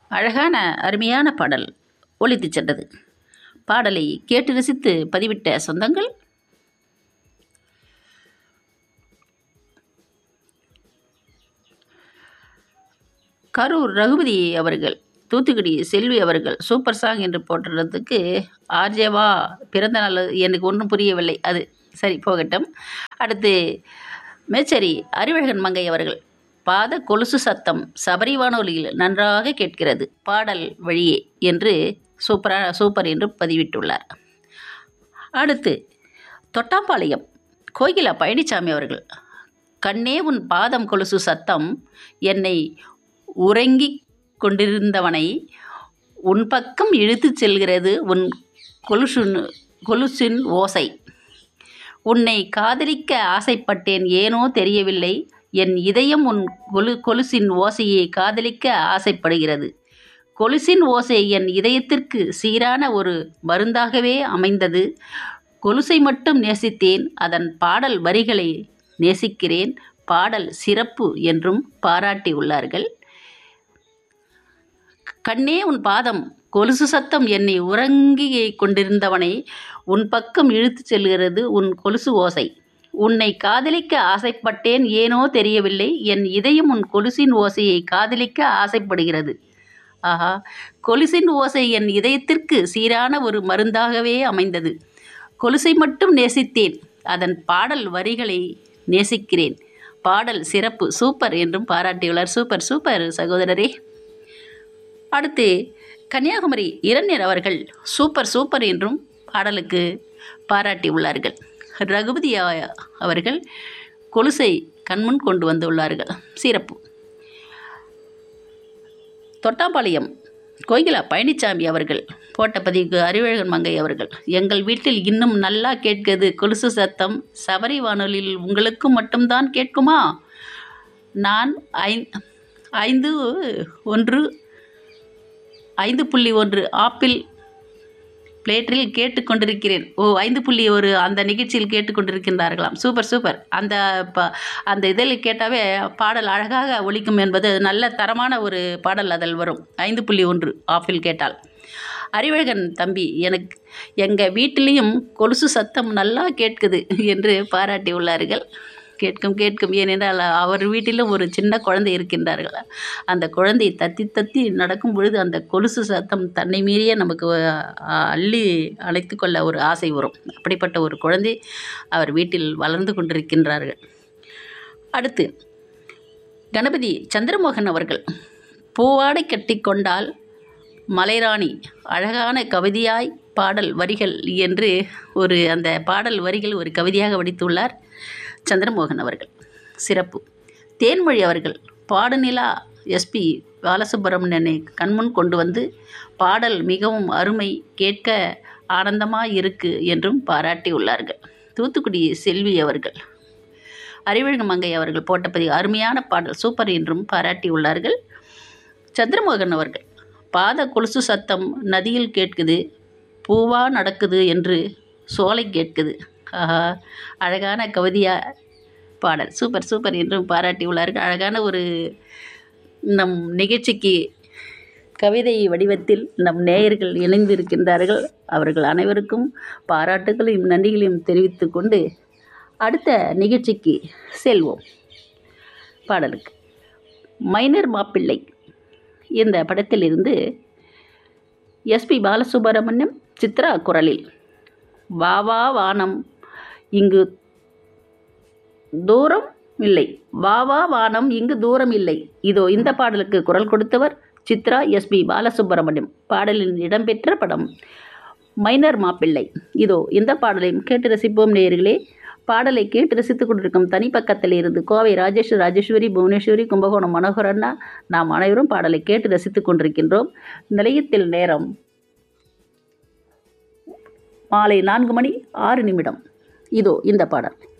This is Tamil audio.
அழகான அருமையான பாடல் ஒலித்துச் சென்றது பாடலை கேட்டு ரசித்து பதிவிட்ட சொந்தங்கள் கரூர் ரகுபதி அவர்கள் தூத்துக்குடி செல்வி அவர்கள் சூப்பர் சாங் என்று போட்டுறதுக்கு ஆர்ஜேவா பிறந்த நாள் எனக்கு ஒன்றும் புரியவில்லை அது சரி போகட்டும் அடுத்து மேச்சேரி அறிவழகன் மங்கை அவர்கள் பாத கொலுசு சத்தம் சபரி வானொலியில் நன்றாக கேட்கிறது பாடல் வழியே என்று சூப்பரா சூப்பர் என்று பதிவிட்டுள்ளார் அடுத்து தொட்டாம்பாளையம் கோகிலா பழனிசாமி அவர்கள் கண்ணே உன் பாதம் கொலுசு சத்தம் என்னை உறங்கிக் கொண்டிருந்தவனை உன் பக்கம் இழுத்துச் செல்கிறது உன் கொலுசுன் கொலுசின் ஓசை உன்னை காதலிக்க ஆசைப்பட்டேன் ஏனோ தெரியவில்லை என் இதயம் உன் கொலு கொலுசின் ஓசையை காதலிக்க ஆசைப்படுகிறது கொலுசின் ஓசை என் இதயத்திற்கு சீரான ஒரு மருந்தாகவே அமைந்தது கொலுசை மட்டும் நேசித்தேன் அதன் பாடல் வரிகளை நேசிக்கிறேன் பாடல் சிறப்பு என்றும் பாராட்டியுள்ளார்கள் கண்ணே உன் பாதம் கொலுசு சத்தம் என்னை உறங்கி கொண்டிருந்தவனை உன் பக்கம் இழுத்துச் செல்கிறது உன் கொலுசு ஓசை உன்னை காதலிக்க ஆசைப்பட்டேன் ஏனோ தெரியவில்லை என் இதயம் உன் கொலுசின் ஓசையை காதலிக்க ஆசைப்படுகிறது ஆஹா கொலுசின் ஓசை என் இதயத்திற்கு சீரான ஒரு மருந்தாகவே அமைந்தது கொலுசை மட்டும் நேசித்தேன் அதன் பாடல் வரிகளை நேசிக்கிறேன் பாடல் சிறப்பு சூப்பர் என்றும் பாராட்டியுள்ளார் சூப்பர் சூப்பர் சகோதரரே அடுத்து கன்னியாகுமரி இரண்யர் அவர்கள் சூப்பர் சூப்பர் என்றும் பாடலுக்கு பாராட்டியுள்ளார்கள் ரகுபதி அ- அவர்கள் கொலுசை கண்முன் கொண்டு வந்துள்ளார்கள் சிறப்பு தொட்டாம்பாளையம் கோகிலா பழனிசாமி அவர்கள் போட்ட பதிவுக்கு அறிவழகன் மங்கை அவர்கள் எங்கள் வீட்டில் இன்னும் நல்லா கேட்குது கொலுசு சத்தம் சபரி வானொலியில் உங்களுக்கு மட்டும்தான் கேட்குமா நான் ஐ ஐந்து ஒன்று ஐந்து புள்ளி ஒன்று ஆப்பிள் பிளேட்டரில் கேட்டுக்கொண்டிருக்கிறேன் ஓ ஐந்து புள்ளி ஒரு அந்த நிகழ்ச்சியில் கேட்டுக்கொண்டிருக்கின்றார்களாம் சூப்பர் சூப்பர் அந்த ப அந்த இதில் கேட்டாவே பாடல் அழகாக ஒலிக்கும் என்பது நல்ல தரமான ஒரு பாடல் அதில் வரும் ஐந்து புள்ளி ஒன்று ஆப்பிள் கேட்டால் அறிவழகன் தம்பி எனக்கு எங்கள் வீட்டிலையும் கொலுசு சத்தம் நல்லா கேட்குது என்று பாராட்டியுள்ளார்கள் கேட்கும் கேட்கும் ஏனென்றால் அவர் வீட்டிலும் ஒரு சின்ன குழந்தை இருக்கின்றார்கள் அந்த குழந்தை தத்தி தத்தி நடக்கும் பொழுது அந்த கொலுசு சத்தம் தன்னை மீறிய நமக்கு அஹ், அள்ளி அழைத்து கொள்ள ஒரு ஆசை வரும் அப்படிப்பட்ட ஒரு குழந்தை அவர் வீட்டில் வளர்ந்து கொண்டிருக்கின்றார்கள் அடுத்து கணபதி சந்திரமோகன் அவர்கள் பூவாடை கட்டிக்கொண்டால் மலைராணி அழகான கவிதையாய் பாடல் வரிகள் என்று ஒரு அந்த பாடல் வரிகள் ஒரு கவிதையாக வடித்துள்ளார் சந்திரமோகன் அவர்கள் சிறப்பு தேன்மொழி அவர்கள் பாடுநிலா எஸ்பி பாலசுப்ரமணியனை கண்முன் கொண்டு வந்து பாடல் மிகவும் அருமை கேட்க ஆனந்தமாக இருக்கு என்றும் பாராட்டியுள்ளார்கள் தூத்துக்குடி செல்வி அவர்கள் அறிவழகு மங்கை அவர்கள் போட்ட பதிவு அருமையான பாடல் சூப்பர் என்றும் பாராட்டியுள்ளார்கள் சந்திரமோகன் அவர்கள் பாத கொலுசு சத்தம் நதியில் கேட்குது பூவா நடக்குது என்று சோலை கேட்குது ஆஹா அழகான கவிதையா பாடல் சூப்பர் சூப்பர் என்றும் பாராட்டியுள்ளார்கள் அழகான ஒரு நம் நிகழ்ச்சிக்கு கவிதை வடிவத்தில் நம் நேயர்கள் இணைந்திருக்கின்றார்கள் அவர்கள் அனைவருக்கும் பாராட்டுகளையும் நன்றிகளையும் தெரிவித்துக் கொண்டு அடுத்த நிகழ்ச்சிக்கு செல்வோம் பாடலுக்கு மைனர் மாப்பிள்ளை இந்த படத்திலிருந்து எஸ்பி பாலசுப்ரமணியம் சித்ரா குரலில் வா வா வானம் இங்கு தூரம் இல்லை வா வா வானம் இங்கு தூரம் இல்லை இதோ இந்த பாடலுக்கு குரல் கொடுத்தவர் சித்ரா எஸ்பி பாலசுப்ரமணியம் பாடலில் இடம்பெற்ற படம் மைனர் மாப்பிள்ளை இதோ இந்த பாடலையும் கேட்டு ரசிப்போம் நேயர்களே பாடலை கேட்டு ரசித்துக் கொண்டிருக்கும் தனிப்பக்கத்தில் இருந்து கோவை ராஜேஷ் ராஜேஸ்வரி புவனேஸ்வரி கும்பகோணம் மனோகரண்ணா நாம் அனைவரும் பாடலை கேட்டு ரசித்துக் கொண்டிருக்கின்றோம் நிலையத்தில் நேரம் மாலை நான்கு மணி ஆறு நிமிடம் இதோ இந்த பாடல்